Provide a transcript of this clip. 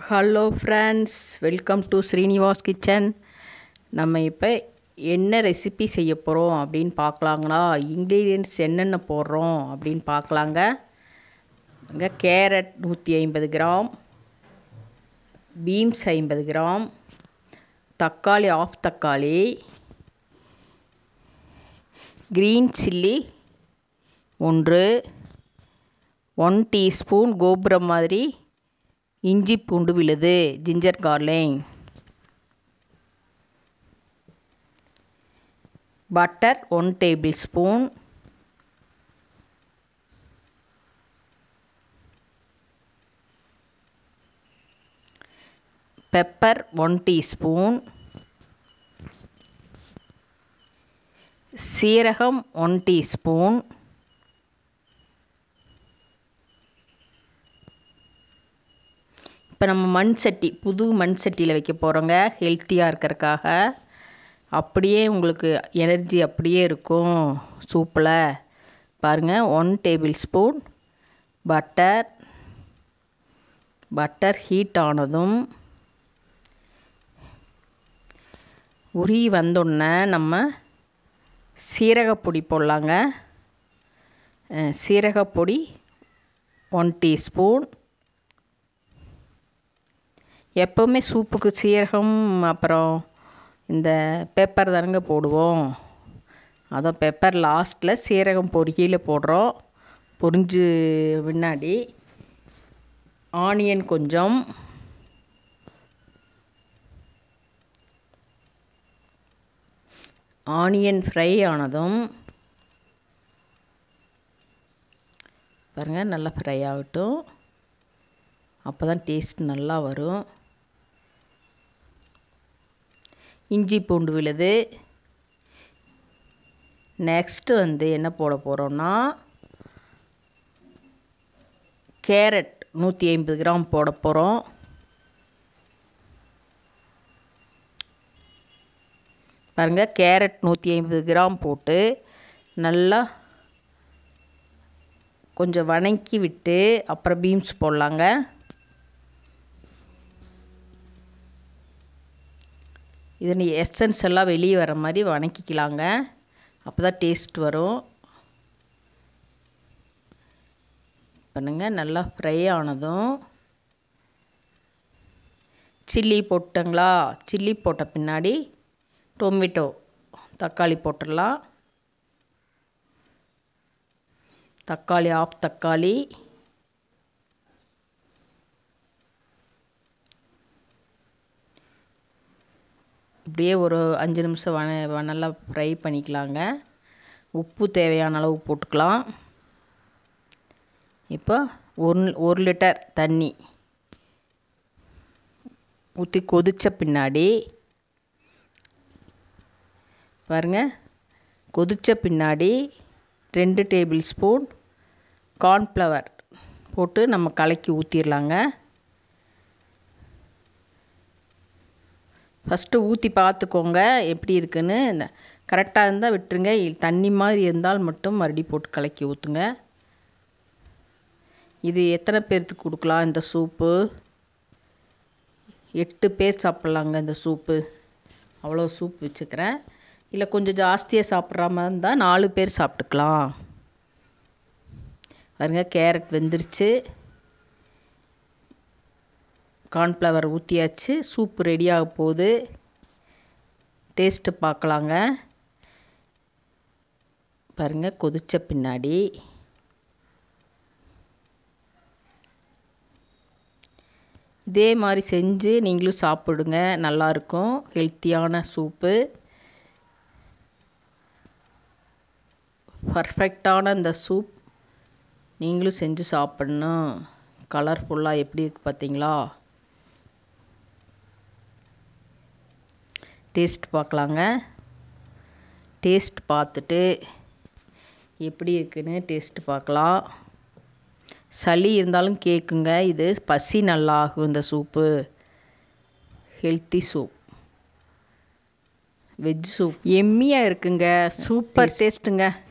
hello friends welcome to Srinivas kitchen நம்ம இப்போ என்ன ரெசிபி செய்ய போகிறோம் அப்படின்னு பார்க்கலாங்களா இன்க்ரீடியன்ட்ஸ் என்னென்ன போடுறோம் அப்படின்னு பார்க்கலாங்க இங்கே கேரட் நூற்றி ஐம்பது கிராம் பீன்ஸ் ஐம்பது கிராம் தக்காளி ஆஃப் தக்காளி க்ரீன் சில்லி ஒன்று ஒன் டீஸ்பூன் கோபுரம் மாதிரி இஞ்சி பூண்டு விழுது ginger garlic butter one tablespoon pepper one teaspoon சீரகம் ஒன் டீஸ்பூன் இப்போ நம்ம மண் சட்டி புது மண் சட்டியில் வைக்க போகிறோங்க ஹெல்த்தியாக இருக்கிறதுக்காக அப்படியே உங்களுக்கு எனர்ஜி அப்படியே இருக்கும் சூப்பில் பாருங்கள் one tablespoon butter butter heat ஆனதும் உரி வந்தோடனே நம்ம சீரகப்பொடி போடலாங்க சீரகப்பொடி ஒன் டீஸ்பூன் எப்போவுமே சூப்புக்கு சீரகம் அப்புறம் இந்த பெப்பர் தானுங்க போடுவோம் அதான் பெப்பர் லாஸ்ட்டில் சீரகம் பொரிக்கையில் போடுறோம் பொரிஞ்சு முன்னாடி ஆனியன் கொஞ்சம் ஆனியன் ஃப்ரை ஆனதும் பாருங்கள் நல்லா ஃப்ரை ஆகட்டும் அப்போ தான் டேஸ்ட் நல்லா வரும் இஞ்சி பூண்டு விழுது நெக்ஸ்ட்டு வந்து என்ன போட போகிறோன்னா கேரட் நூற்றி ஐம்பது கிராம் போட போகிறோம் பாருங்கள் கேரட் நூற்றி ஐம்பது கிராம் போட்டு நல்லா கொஞ்சம் வணக்கி விட்டு அப்புறம் பீன்ஸ் போடலாங்க இது எசன்ஸ் எல்லாம் வெளியே வர மாதிரி வணக்கிக்கலாங்க அப்போ தான் டேஸ்ட் வரும் பண்ணுங்க நல்லா ஃப்ரை ஆனதும் சில்லி போட்டுங்களா சில்லி போட்ட பின்னாடி டொமேட்டோ தக்காளி போட்டுடலாம் தக்காளி ஆஃப் தக்காளி அப்படியே ஒரு அஞ்சு நிமிஷம் வன நல்லா ஃப்ரை பண்ணிக்கலாங்க உப்பு தேவையான அளவு போட்டுக்கலாம் இப்போ ஒரு ஒரு லிட்டர் தண்ணி ஊற்றி கொதித்த பின்னாடி பாருங்கள் கொதித்த பின்னாடி ரெண்டு டேபிள் ஸ்பூன் கார்ன்ஃப்ளவர் போட்டு நம்ம கலக்கி ஊற்றிடலாங்க ஃபஸ்ட்டு ஊற்றி பார்த்துக்கோங்க எப்படி இருக்குன்னு கரெக்டாக இருந்தால் விட்டுருங்க தண்ணி மாதிரி இருந்தால் மட்டும் மறுபடி போட்டு கலக்கி ஊற்றுங்க இது எத்தனை பேர்த்துக்கு கொடுக்கலாம் இந்த சூப்பு எட்டு பேர் சாப்பிட்லாங்க இந்த சூப்பு அவ்வளோ சூப் வச்சுக்கிறேன் இல்லை கொஞ்சம் ஜாஸ்தியாக சாப்பிட்ற மாதிரி இருந்தால் நாலு பேர் சாப்பிட்டுக்கலாம் பாருங்க கேரட் வெந்துருச்சு கார்ன்ஃப்ளவர் ஊற்றியாச்சு சூப்பு ரெடியாக போகுது டேஸ்ட்டு பார்க்கலாங்க பாருங்கள் கொதித்த பின்னாடி இதே மாதிரி செஞ்சு நீங்களும் சாப்பிடுங்க நல்லாயிருக்கும் ஹெல்த்தியான சூப்பு பர்ஃபெக்டான இந்த சூப் நீங்களும் செஞ்சு சாப்பிட்ணும் கலர்ஃபுல்லாக எப்படி இருக்குது பார்த்தீங்களா டேஸ்ட் பார்க்கலாங்க டேஸ்ட் பார்த்துட்டு எப்படி இருக்குன்னு டேஸ்ட்டு பார்க்கலாம் சளி இருந்தாலும் கேட்குங்க இது பசி நல்லா ஆகும் இந்த soup healthy soup veg soup எம்மியாக இருக்குங்க சூப்பர் டேஸ்ட்டுங்க